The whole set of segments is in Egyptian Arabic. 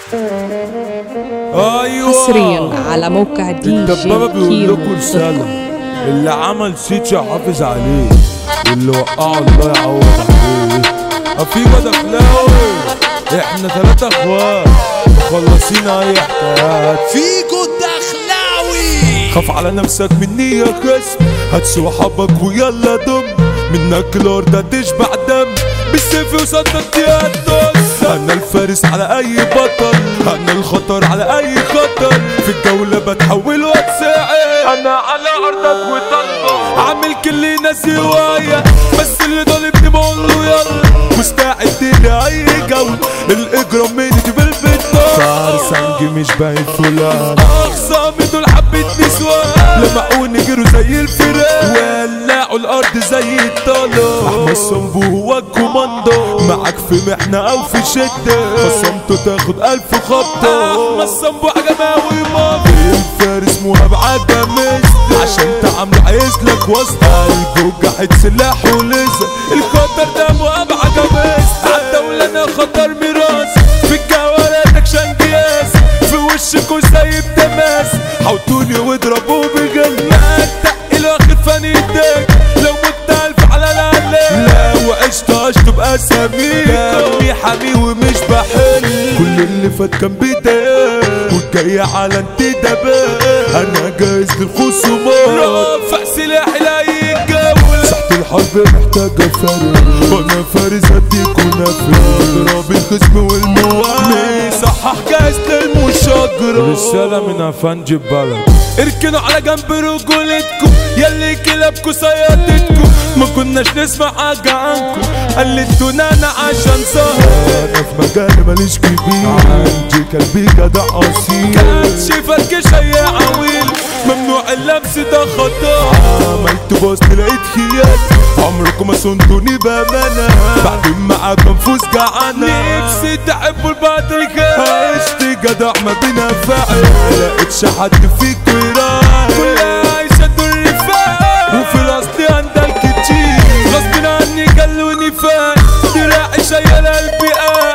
ايوه حصريا على موقع دي جي الدبابة بيقول كيمو لكم رسالة اللي عمل سيتشا حافظ عليه واللي وقعه الله يعوض عليه أفيجو دخلاوي احنا تلاتة اخوات مخلصين اي حكايات فيجو الدخلاوي خاف على نفسك مني يا خصم هات صحابك ويلا دم منك الارض تشبع دم بالسيف وصدق يا الدوس انا الفارس على اي بطل انا الخطر على اي خطر في الجولة بتحول واتساعد انا على ارضك وطلبه عامل كل ناس هواية بس اللي ضالبني بقول له يلا مستعد لاي جولة الاجرام مني في البيت سانجي مش باين فلان اخصامي دول حبة نسوان لمعوني جروا زي الفيران ولعوا الارض زي الطلو احمد صنبو هو الكوماندو معاك في محنة او في شدة خصمته تاخد الف خبطة احمد صنبو عجماوي مافي الفارس مهاب عجمست عشان تعامله عايز لك وسط قلبه جحد سلاحه لسه الخطر ده مهاب عجمست عالدولة انا خطر ميراث في الجوالاتك شنجياس في وشكوا سايب تماس حوطوني واضربوا بجنة تقل واخد فنيتك لو مت الف على العلام لا وعشت عشت باساميك دمي حامي ومش بحل كل اللي فات كان بداية والجاي على انتدابات انا جاهز للخصومات رافع سلاحي لاي جولة ساحة الحرب محتاجة فارس وانا فارس هديك ونفر اضرب الخصم والمواد صحح جاهز للمشاجرة رسالة من افنج البلد اركنوا على جنب رجولتكم يلي كلابكوا صيادتكم ما كناش نسمع حاجة عنكم قلدتونا انا عشان سهر انا في مجالي ماليش كبير عندي كلبي جدع اصيل كانش فرق شي عويل ممنوع اللمس ده خطا عملت بوست لقيت خيال عمركم ما صنتوني بامانة بعد معاك انفوس جعانة نفسي تحبوا البعض الخير عشت جدع ما بينا فاعل لقيتش حد فيكوا يراعي كلها عايشة دور رفاق وفي الاصل عندك كتير غصب عني جلوني فات دراعي شايلة قلبي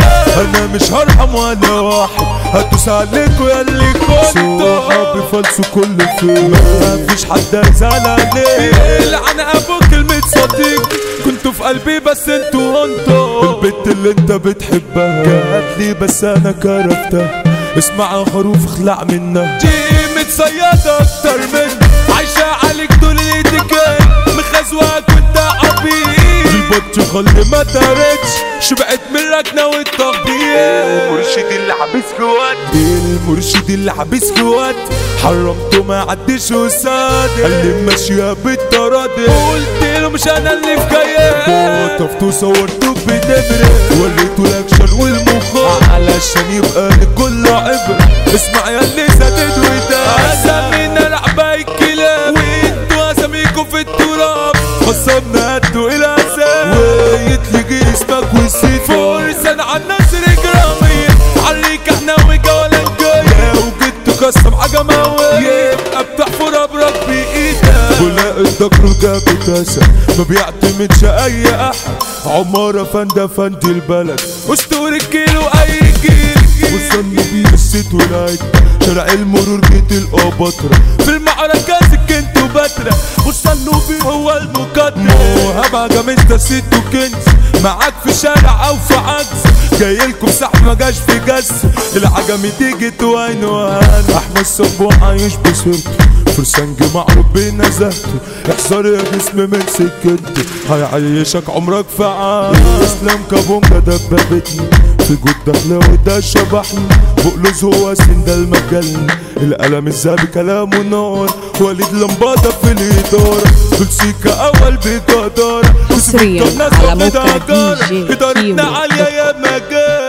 انا مش هرحم وانا واحد هدوس عليكوا يا اللي كنتوا صحابي فلسوا كل فين ما فيش حد زعل عليه لعن ابو كلمة صديق كنتوا في قلبي بس انتوا انتوا البنت اللي انت بتحبها جات لي بس انا كرفتها اسمع خروف اخلع منها دي متصيدة اكتر من عايشة عليك دول الاتيكيت مخزوك وانت عبيط البط خلي ما تاركش شبعت من الركنة والتخبيط المرشد اللي حبس جوات المرشد اللي حبس جوات حرمته ما عدش وساد قال لي ماشية بالتراضي قلت له مش انا اللي في جاية وقفته صورته بنمرة وريته الاكشن والمخاط علشان يبقى لكل عبر اسمع يا اللي سدد وده اسامينا لعبة الكلاب وانتوا اساميكوا في التراب خصمنا قدوا الى اسام ويتلقي اسمك وسيت فرسان على النصر جرامية عليك احنا وجولا جاية وجدت قسم عجماوية يبقى بتحفر ابرك بايدك ولاقي الذكر جاب تاسع ما بيعتمدش اي احد عمارة فندة فندي البلد اسطورة كيلو اي جيل وصلنا بيه الست والعيد شارع المرور جيت القبطرة في المعركة سكنت وبترة وصلوا بيه هو المقدر موهبة عجمت ست وكنز معاك في شارع او في عجز جايلكم سحب ما جاش في جس العجمي تيجي توين وهان احمد صبو عايش بسرته فرسان معروف بنزهته احذر يا جسم من سكنته هيعيشك عمرك في عام اسلام كابونجا دبابتني في جود دخلة وده شبحني بقلوز هو سن ده المجال القلم الذهبي كلامه نار وليد لمبادة في الإدارة بالسيكا أول بجدارة حصرياً على موقع DJ إدارتنا كيمو عالية يا مجال